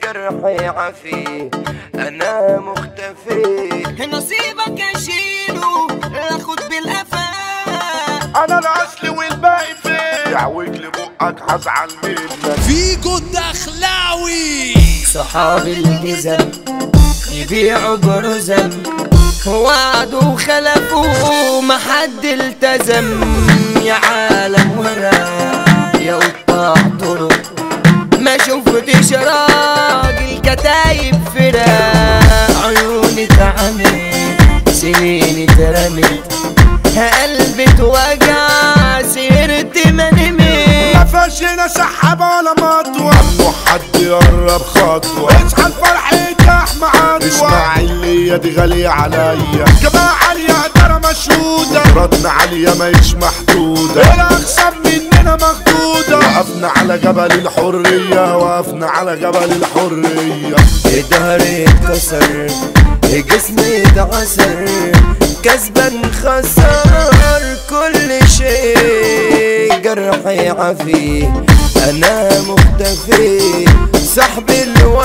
جرحي عفي انا مختفي نصيبك اشيله اخد بالقفا انا الاصل والباقي فين يعوج لي بقك هزعل منك فيجو الدخلاوي صحاب الجزم يبيعوا برزم وعدوا وخلفوا ما حد التزم يا عالم ورا يا قطاع طرق ما شفتش راجل كتايب فراق عيوني اتعمت سنين اترمت قلبي اتوجع سهرت ما نمت ما فيهاش هنا سحابة ولا مطوة ممنوع حد يقرب خطوة اصحى الفرح يتاح مع اسماعيلية دي غالية عليا جماعة عالية قدرة مشهودة ردنا عالية ماهيش محدودة الأقسام مننا مخدودة وقفنا على جبل الحرية وقفنا على جبل الحرية ظهري اتكسر جسمي اتعسر كسبان خسر كل شيء جرحي عفي انا مختفي صاحبي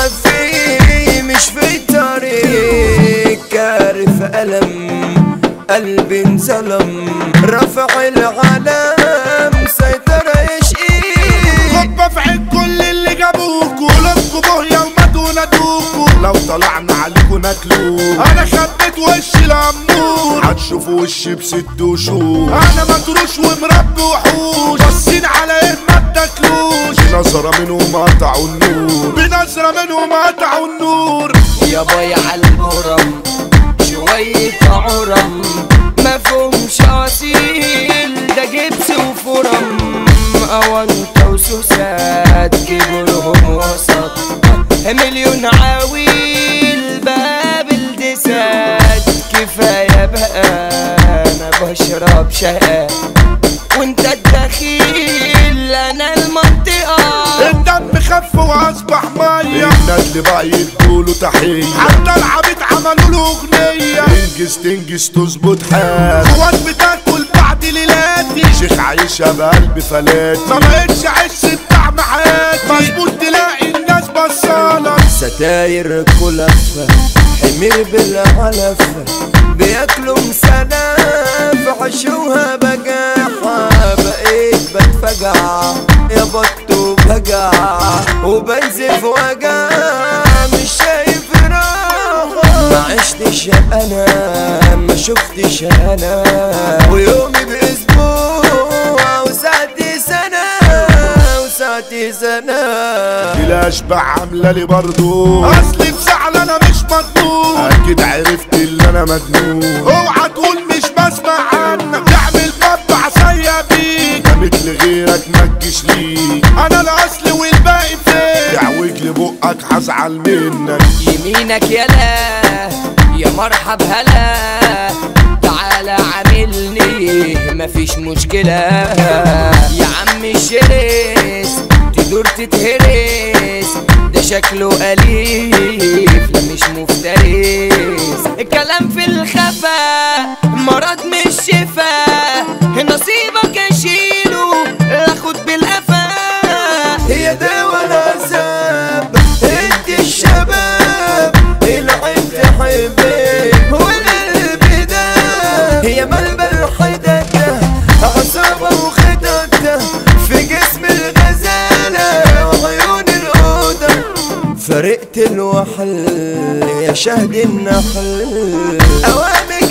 الوفي مش في طريق كارف ألم قلبي انظلم رفع العلم سيطر يشقي خبة في عين كل اللي جابوكوا لكوا بهية وما دونتوكوا لو طلعنا عليكوا ناكلوه انا خبيت وشي الامور هتشوفوا وشي بست وشوش انا متروش ومربي وحوش باصين على ايه ما تاكلوش بنظرة منهم قطعوا النور بنظرة منهم قطعوا النور يا باي على الهرم شوية عرم مفهومش أصيل ده جبس وفرم أونت وسوسات كبرهم وسط مليون عويل باب الدسات كفاية بقى أنا بشرب شقة وانت الدخيل أنا المنطقة الدم خف واصبح ميه النجل بقى يدوله تحيه حتى العبيد عملوا له اغنيه تنجز تنجز تظبط حال اخوات بتاكل بعد ليلاتي شيخ عايشه بقلب فلاتي ما بقتش احس بطعم حياتي مظبوط تلاقي الناس بصالك ستاير كلفة حمير بالعلف بياكلوا مسنف عشوها بجاحة بقيت بتفجع يا بطو بجع وبنزف وجع مش شايف راحة ما عشتش انا ما شفتش انا ويومي باسبوع وساعتي سنة وساعتي سنة الاشباع عامله لي برضو اصلي بزعل انا مش مضمون اكيد عرفت اللي انا مجنون اوعى تقول مش بسمع عنك تعمل باب عصايا بيك ده مثل غيرك ما تجيش ليك انا الاصل والباقي فين تعوج لي بقك هزعل منك يمينك يلا يا مرحب هلا تعالى عاملني مفيش مشكلة يا عم الشرس تدور تتهرس ده شكله أليف لا مش مفترس الكلام في الخفا مرض مش شفا نصيبك اشيله اخد بالقفا هي ده ولا عذاب انت الشباب العين تحبك والقلب ده هي ملبل حدك عصابة وخدك في جسم الغزالة وعيون الأوضة فرقت الوحل يا شهد النحل أوامك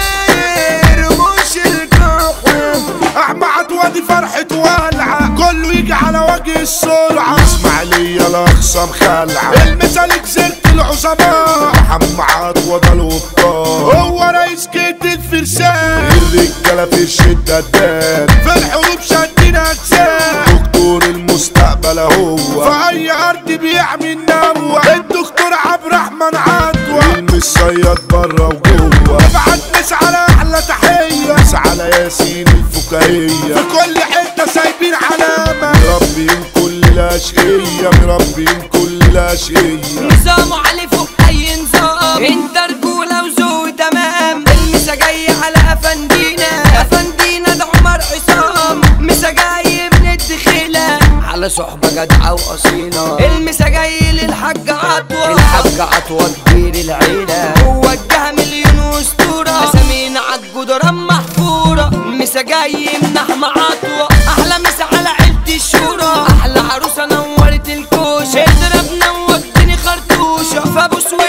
دراير مش الكحل احمد وادي فرحة ولعة كله يجي على وجه السرعة اسماعيلية الاخصام خلعة المثال جزيرة العظماء محمد عطوة ده الوطار هو رئيس جد الفرسان الرجالة في الشدة الدان في الحروب شادين اجسام دكتور المستقبل هو في اي ارض بيعمل نوى الدكتور عبد الرحمن عطوة المش صياد بره وجوه ابعت ناس على احلى تحية ناس على ياسين الفكاهية في كل حتة سايبين علامة مربين كل الاشقية مربين كل الاشقية نظام علي فوق اي نظام انت رجولة وذوق تمام المسا جاي على افندينا افندينا ده عمر عصام مسا جاي من الدخيلة على صحبة جدعة واصيلة المسا جاي للحاج خطوة الحاج عطوة كبير العيلة وجه مليون واسطورة اسامينا عالجدران محفورة مسا جاي يمنح معطوة احلى مسا على عيلة الشورى احلى عروسة نورت الكوشة اضرب نوتني خرطوشة فابو سويد